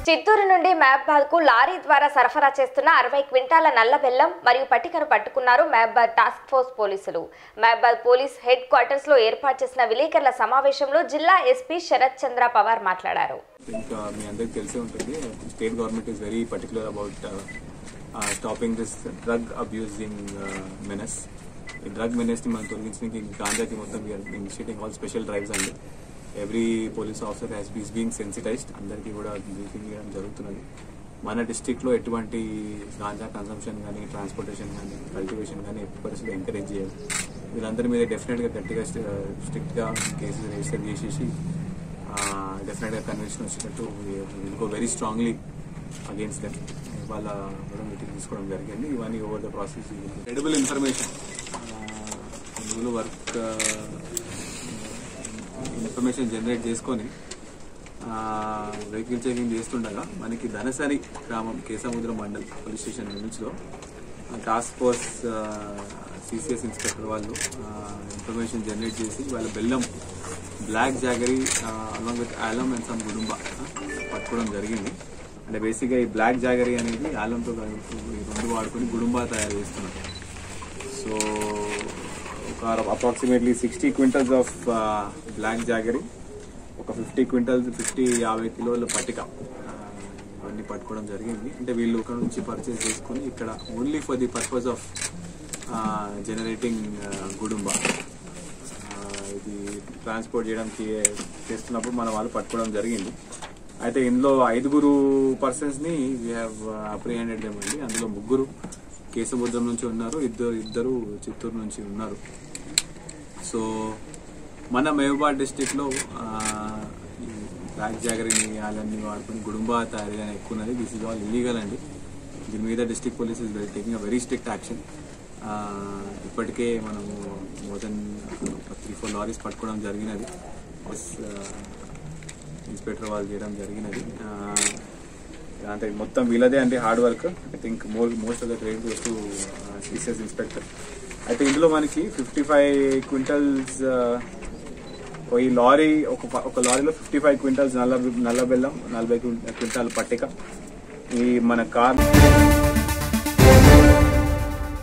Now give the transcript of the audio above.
చిత్తూరు నుండి మహబాద్ కు లారీ ద్వారా సరఫరా చేస్తున్న అరవై క్వింటాల నల్ల బెల్లం మరియు పట్టికను పట్టుకున్నారు మహబాద్ టాస్క్ ఫోర్స్ పోలీసులు మహబాద్ పోలీస్ హెడ్ క్వార్టర్స్ లో ఏర్పాటు చేసిన విలేకరుల సమావేశంలో జిల్లా ఎస్పీ శరత్ చంద్ర పవార్ మాట్లాడారు ఇంకా మీ అందరికి తెలిసే ఉంటుంది state government is very particular about stopping this drug abusing menace ఈ డ్రగ్ మెనస్ ని మనం తొలగించడానికి గాంజాకి మొత్తం ఇనిషియేటింగ్ ఆల్ స్పెషల్ డ్రైవ్స్ అండి every police officer has been being sensitized అందరికీ కూడా బ్రీఫింగ్ చేయడం జరుగుతున్నది మన డిస్టిక్ లో ఎటువంటి గాంజా కన్సంప్షన్ కానీ ట్రాన్స్పోర్టేషన్ కానీ కల్టివేషన్ కానీ ఎట్టి పరిస్థితులు ఎంకరేజ్ చేయాలి వీళ్ళందరి మీద డెఫినెట్ గా గట్టిగా స్ట్రిక్ట్ గా కేసెస్ రిజిస్టర్ చేసేసి డెఫినెట్ గా కన్వెన్షన్ వచ్చినట్టు will go very strongly against them వాళ్ళ కూడా మీటింగ్ తీసుకోవడం జరిగింది ఇవన్నీ over the process credible information ఇందులో వర్క్ ఇన్ఫర్మేషన్ జనరేట్ చేసుకొని వెహికల్ చెకింగ్ చేస్తుండగా మనకి ధనసరి గ్రామం కేసముద్రం మండల్ పోలీస్ స్టేషన్ లిమిట్స్లో టాస్క్ ఫోర్స్ సిసిఎస్ ఇన్స్పెక్టర్ వాళ్ళు ఇన్ఫర్మేషన్ జనరేట్ చేసి వాళ్ళ బెల్లం black jaggery along with alum and some గుడుంబ పట్టుకోవడం జరిగింది అంటే బేసిక్గా ఈ బ్లాక్ జాగరీ అనేది ఆలంతో కలుపుతూ ఈ రెండు వాడుకొని గుడుంబా తయారు చేస్తున్నారు సో ఒక approximately sixty quintals of black jaggery ఒక ఫిఫ్టీ క్వింటల్స్ ఫిఫ్టీ యాభై కిలోల పట్టిక ఆ, ఇవన్నీ పట్టుకోవడం జరిగింది అంటే వీళ్ళు ఇక్కడ నుంచి పర్చేస్ చేసుకొని ఇక్కడ only for the purpose of generating గుడుంబ ఆ, ఇది ట్రాన్స్పోర్ట్ చేయడానికి చేస్తున్నప్పుడు మన వాళ్ళు పట్టుకోవడం జరిగింది అయితే ఇందులో ఐదుగురు పర్సన్స్ ని వీ హ్యావ్ అప్రిహెండెడ్ అండి అందులో ముగ్గురు కేసముద్రం నుంచి ఉన్నారు ఇద్దరు ఇద్దరు చిత్తూరు నుంచి ఉన్నారు సో మన మహబూబాద్ డిస్టిక్ లో ఆ, ఈ బ్లాక్ జాగరీని వాళ్ళని వాడుకొని గుడుంబా తయారీ అని ఎక్కువ ఉన్నది దిస్ ఇస్ ఆల్ ఇల్లీగల్ అండి దీని మీద district police is taking a very strict action ఇప్పటికే మనము more than three four lorries పట్టుకోవడం జరిగినది ప్లస్ ఇన్స్పెక్టర్ వాళ్ళు చేయడం జరిగినది ఆ, అంటే మొత్తం వీళ్ళదే అండి hard work I think more most of the credit goes to CCS inspector అయితే ఇందులో మనకి ఫిఫ్టీ ఫైవ్ క్వింటల్స్ ఈ లారీ ఒక ప- ఒక లారీలో ఫిఫ్టీ ఫైవ్ క్వింటల్స్ నల్ల నల్ల బెల్లం నలభై క్వింటాల్ పట్టిక ఈ మన కార్